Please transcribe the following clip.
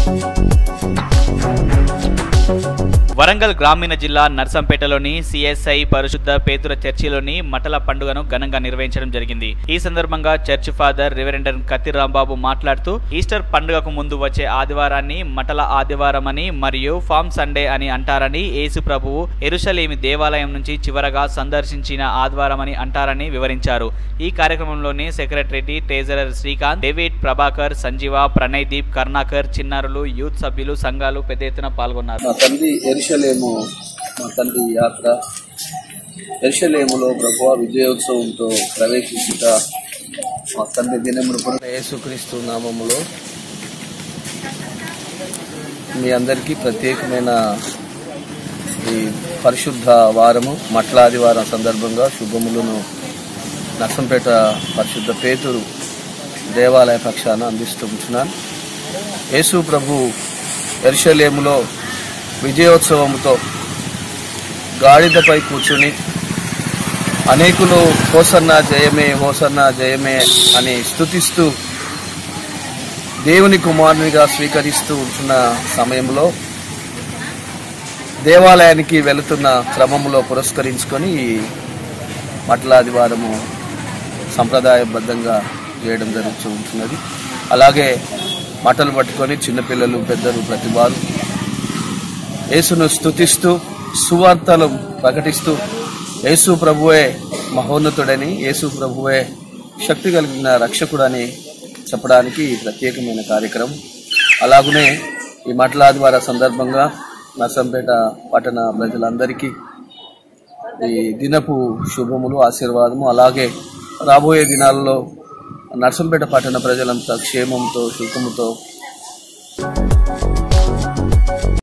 వరంగల్ గ్రామీణ జిల్లా నర్సంపేటలోని సిఎస్ఐ పరిశుద్ధ పేతుర చర్చిలోని మటల పండుగను ఘనంగా నిర్వహించడం జరిగింది ఈ సందర్భంగా చర్చ్ ఫాదర్ రివరెండర్ కత్తి రాంబాబు మాట్లాడుతూ ఈస్టర్ పండుగకు ముందు వచ్చే ఆదివారాన్ని మటల ఆదివారం అని మరియు ఫామ్ సండే అని అంటారని యేసు ప్రభువు ఎరుషలేమి దేవాలయం నుంచి చివరగా సందర్శించిన ఆదివారం అని అంటారని వివరించారు ఈ కార్యక్రమంలోని secretary treasurer Srikanth David Prabhakar Sanjeeva Pranay Deep Karnakar చిన్నారులు యూత్ సభ్యులు సంఘాలు పెద్ద ఎత్తున పాల్గొన్నారు మా తండ్రి ఎరుషలేము మా తండ్రి యాత్ర ఎరుషలేములో ప్రభు విజయోత్సవంతో ప్రవేశించుట మా తండ్రి దినమును పురుణ యేసుక్రీస్తు నామములో మీ అందరికీ ప్రత్యేకమైన ఈ పరిశుద్ధ వారము మట్లాదివారం సందర్భంగా శుభములను నర్సంపేట పరిశుద్ధ పేతురు దేవాలయ పక్షాన అందిస్తూ ఉంటున్నాను యేసు ప్రభు ఎరుషలేములో విజయోత్సవంతో గాడిదపై కూర్చుని అనేకులు హోసన్న జయమే హోసన్న జయమే అని స్తుతిస్తూ దేవుని కుమారునిగా స్వీకరిస్తూ ఉంటున్న సమయంలో దేవాలయానికి వెళుతున్న క్రమంలో పురస్కరించుకొని ఈ మట్లాదివారము సంప్రదాయబద్ధంగా చేయడం జరుగుతూ ఉంటున్నది అలాగే మటలు పట్టుకొని చిన్నపిల్లలు పెద్దలు ప్రతి వారు యేసును స్తుతిస్తూ సువార్తలు ప్రకటిస్తూ యేసు ప్రభువే మహోన్నతుడని యేసు ప్రభువే శక్తి కలిగిన రక్షకుడని చెప్పడానికి ఈ ప్రత్యేకమైన కార్యక్రమం అలాగనే ఈ మట్లాదివార సందర్భంగా నర్సంపేట పట్టణ ప్రజలందరికీ ఈ దినపు శుభములు ఆశీర్వాదము అలాగే రాబోయే దినాల్లో నర్సంపేట పట్టణ ప్రజలంతా క్షేమంతో సుఖముతో